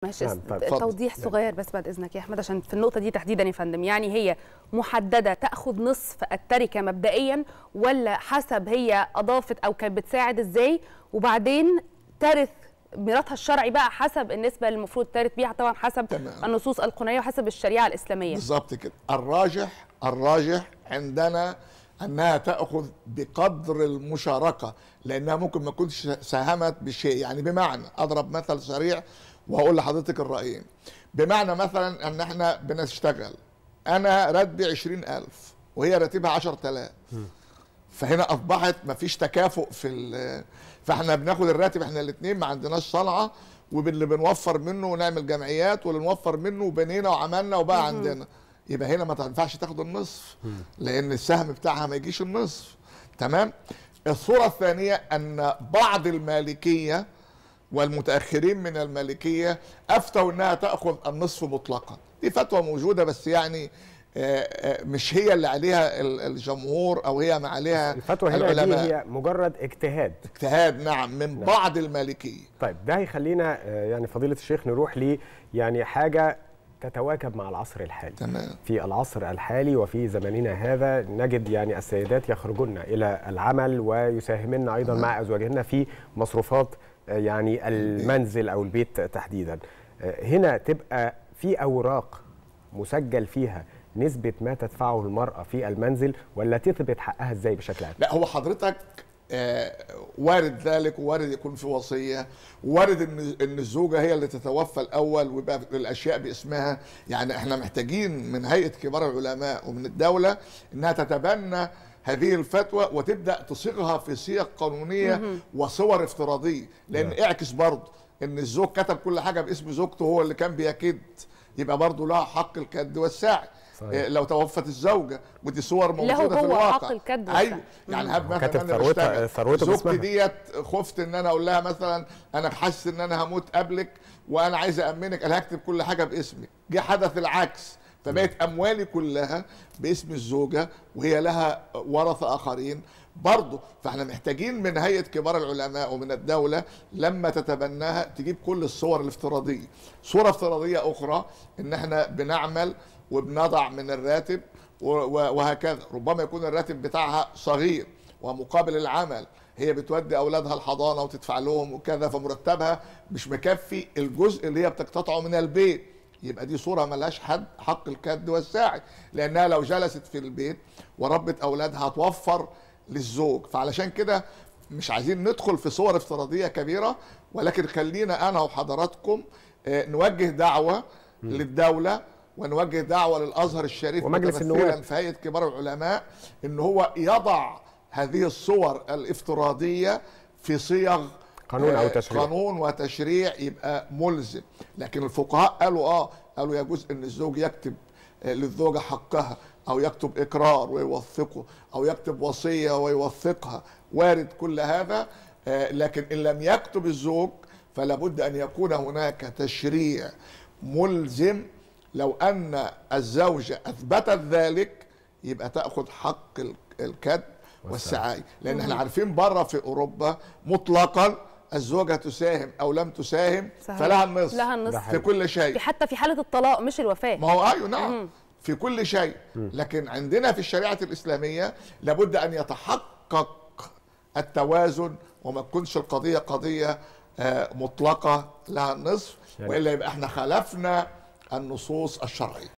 ماشي نعم، طيب، اتفضل. توضيح صغير بس بعد اذنك يا احمد عشان في النقطه دي تحديدا يا فندم يعني هي محدده تاخذ نصف التركه مبدئيا ولا حسب هي اضافت او كانت بتساعد ازاي وبعدين ترث ميراثها الشرعي بقى حسب النسبه اللي المفروض ترث بيها طبعا حسب تمام. النصوص القانونيه وحسب الشريعه الاسلاميه بالظبط كده الراجح الراجح عندنا انها تاخذ بقدر المشاركه لانها ممكن ما تكونش ساهمت بشيء يعني بمعنى اضرب مثل سريع وهقول لحضرتك الرايين بمعنى مثلا ان احنا بنشتغل انا راتبي 20000 وهي راتبها 10000 فهنا اصبحت ما فيش تكافؤ في ال- فاحنا بناخد الراتب احنا الاثنين ما عندناش صنعه واللي بنوفر منه ونعمل جمعيات واللي نوفر منه وبنينا وعملنا وبقى عندنا يبقى هنا ما تنفعش تاخد النصف لان السهم بتاعها ما يجيش النصف تمام الصوره الثانيه ان بعض المالكيه والمتاخرين من المالكيه افتوا انها تاخذ النصف مطلقا دي فتوى موجوده بس يعني آه، آه، مش هي اللي عليها ال- الجمهور او هي ما عليها الفتوى هنا دي العلماء هي مجرد اجتهاد اجتهاد نعم من بعض المالكيه طيب ده هيخلينا آه، يعني فضيلة الشيخ نروح ل يعني حاجة تتواكب مع العصر الحالي تمام في العصر الحالي وفي زماننا هذا نجد يعني السيدات يخرجن إلى العمل ويساهمن أيضا مع أزواجهن في مصروفات آه، يعني المنزل أو البيت تحديدا آه، هنا تبقى في أوراق مسجل فيها نسبة ما تدفعه المرأة في المنزل ولا تثبت حقها ازاي بشكل عام؟ لا هو حضرتك آه، وارد ذلك ووارد يكون في وصيه وارد ان ان الزوجه هي اللي تتوفى الاول ويبقى الاشياء باسمها يعني احنا محتاجين من هيئه كبار العلماء ومن الدوله انها تتبنى هذه الفتوى وتبدا تصيغها في صيغ قانونيه وصور افتراضيه لان اعكس برضه ان الزوج كتب كل حاجه باسم زوجته هو اللي كان بيكد يبقى برضه لها حق الكد والسعي صحيح. إيه، لو توفت الزوجه ودي صور له موجوده في هو الواقع حق الكد والسعي. ايوه يعني هب مثلا كاتب انا ثروتها- بشتغل ثروته زوجتي باسمها. ديت خفت ان انا اقول لها مثلا انا حاسس ان انا هموت قبلك وانا عايز امنك انا هكتب كل حاجه باسمك جه حدث العكس فبقت اموالي كلها باسم الزوجه وهي لها ورثه اخرين برضه فاحنا محتاجين من هيئه كبار العلماء ومن الدوله لما تتبناها تجيب كل الصور الافتراضيه صوره افتراضيه اخرى ان احنا بنعمل وبنضع من الراتب و- و- وهكذا ربما يكون الراتب بتاعها صغير ومقابل العمل هي بتودي اولادها الحضانه وتدفع لهم وكذا فمرتبها مش مكفي الجزء اللي هي بتقتطعه من البيت يبقى دي صوره ملهاش حد حق الكد والساعي لانها لو جلست في البيت وربت اولادها هتوفر للزوج فعلشان كده مش عايزين ندخل في صور افتراضيه كبيره ولكن خلينا انا وحضراتكم آه، نوجه دعوه للدوله ونوجه دعوه للازهر الشريف ومجلس متمثلاً النواب. في هيئه كبار العلماء ان هو يضع هذه الصور الافتراضيه في صيغ قانون أو آه، تشريع. قانون وتشريع يبقى ملزم لكن الفقهاء قالوا اه قالوا يجوز ان الزوج يكتب آه، للزوجه حقها او يكتب اقرار ويوثقه او يكتب وصيه ويوثقها وارد كل هذا آه، لكن ان لم يكتب الزوج فلا بد ان يكون هناك تشريع ملزم لو ان الزوجه اثبتت ذلك يبقى تاخذ حق ال- الكد والسعي لان احنا عارفين بره في اوروبا مطلقا الزوجه تساهم او لم تساهم صحيح. فلها النصف لها ده النصف في كل شيء حتى في حاله الطلاق مش الوفاه ما هو ايوه نعم في كل شيء لكن عندنا في الشريعه الاسلاميه لابد ان يتحقق التوازن وما تكونش القضيه قضيه آه، مطلقه لها النصف يعني- والا يبقى احنا خالفنا النصوص الشرعيه